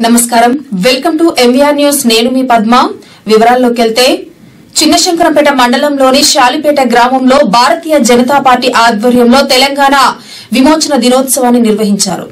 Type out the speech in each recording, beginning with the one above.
నమస్కారం welcome to MVR news నేను మీ పద్మ వివరాల్లోకి వెళ్తే చిన్నశంకరంపేట మండలంలోని శాలిపేట గ్రామంలో భారతీయ జనతా పార్టీ ఆధ్వర్యంలో తెలంగాణ విమోచన దినోత్సవాన్ని నిర్వహించారు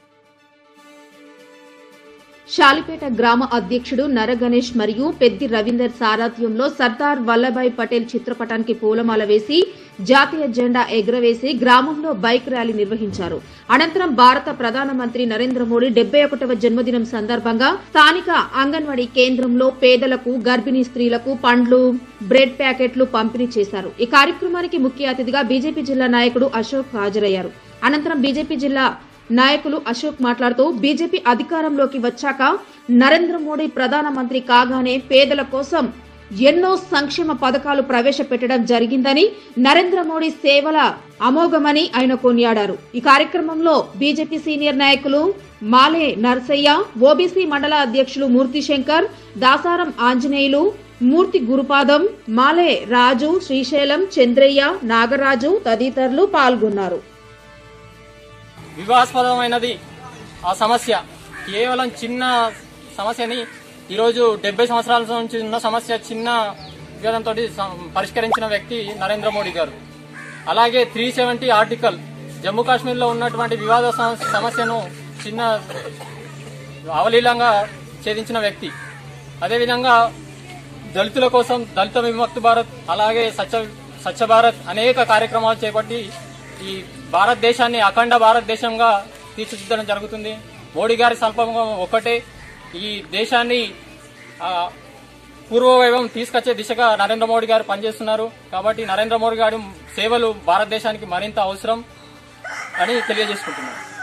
షాలిపేట గ్రామ అధ్యక్షుడు నర గణేష్ మరియు పెద్ది రవీందర్ సారథ్యంలో సర్దార్ వల్లభాయ్ పటేల్ చిత్రపటానికి పూలమాల వేసి జాతీయ జెండా ఎగురవేసి గ్రామంలో బైక్ ర్యాలీ నిర్వహించారు అనంతరం భారత ప్రధానమంత్రి నరేంద్ర మోడీ డెబ్బై ఒకటవ జన్మదినం సందర్భంగా స్థానిక అంగన్వాడీ కేంద్రంలో పేదలకు గర్భిణీ స్త్రీలకు పండ్లు బ్రెడ్ ప్యాకెట్లు పంపిణీ చేశారు ఈ కార్యక్రమానికి ముఖ్య అతిథిగా బీజేపీ జిల్లా నాయకుడు అశోక్ హాజరయ్యారు అనంతరం బీజేపీ జిల్లా నాయకులు అశోక్ మాట్లాడుతూ బీజేపీ అధికారంలోకి వచ్చాక నరేంద్ర మోడీ ప్రధానమంత్రి కాగానే పేదల కోసం ఎన్నో సంక్షేమ పథకాలు ప్రవేశపెట్టడం జరిగిందని నరేంద్ర మోడీ సేవల అమోఘమని ఆయన కొనియాడారు ఈ కార్యక్రమంలో బీజేపీ సీనియర్ నాయకులు మాలే నర్సయ్య ఓబీసీ మండల అధ్యక్షులు మూర్తి శంకర్ దాసారం ఆంజనేయులు మూర్తి గురుపాదం మాలే రాజు శ్రీశైలం చంద్రయ్య నాగరాజు తదితరులు పాల్గొన్నారు వివాదాస్పదమైనది ఆ సమస్య కేవలం చిన్న సమస్యని ఈరోజు డెబ్బై సంవత్సరాల నుంచి ఉన్న సమస్య చిన్న వివాదంతో పరిష్కరించిన వ్యక్తి నరేంద్ర మోడీ గారు అలాగే త్రీ సెవెంటీ ఆర్టికల్ జమ్మూ కాశ్మీర్లో ఉన్నటువంటి వివాద సమ- సమస్యను చిన్న అవలీలంగా ఛేదించిన వ్యక్తి అదేవిధంగా దళితుల కోసం దళిత విముక్తి భారత్ అలాగే స్వచ్ఛ స్వచ్ఛ భారత్ అనేక కార్యక్రమాలు చేపట్టి ఈ భారతదేశాన్ని అఖండ భారతదేశంగా తీర్చిదిద్దడం జరుగుతుంది మోడీ గారి సంకల్పం ఒక్కటే ఈ దేశాన్ని ఆ, పూర్వవైభవం తీసుకొచ్చే దిశగా నరేంద్ర మోడీ గారు పనిచేస్తున్నారు కాబట్టి నరేంద్ర మోడీ గారి సేవలు భారతదేశానికి మరింత అవసరం అని తెలియజేసుకుంటున్నారు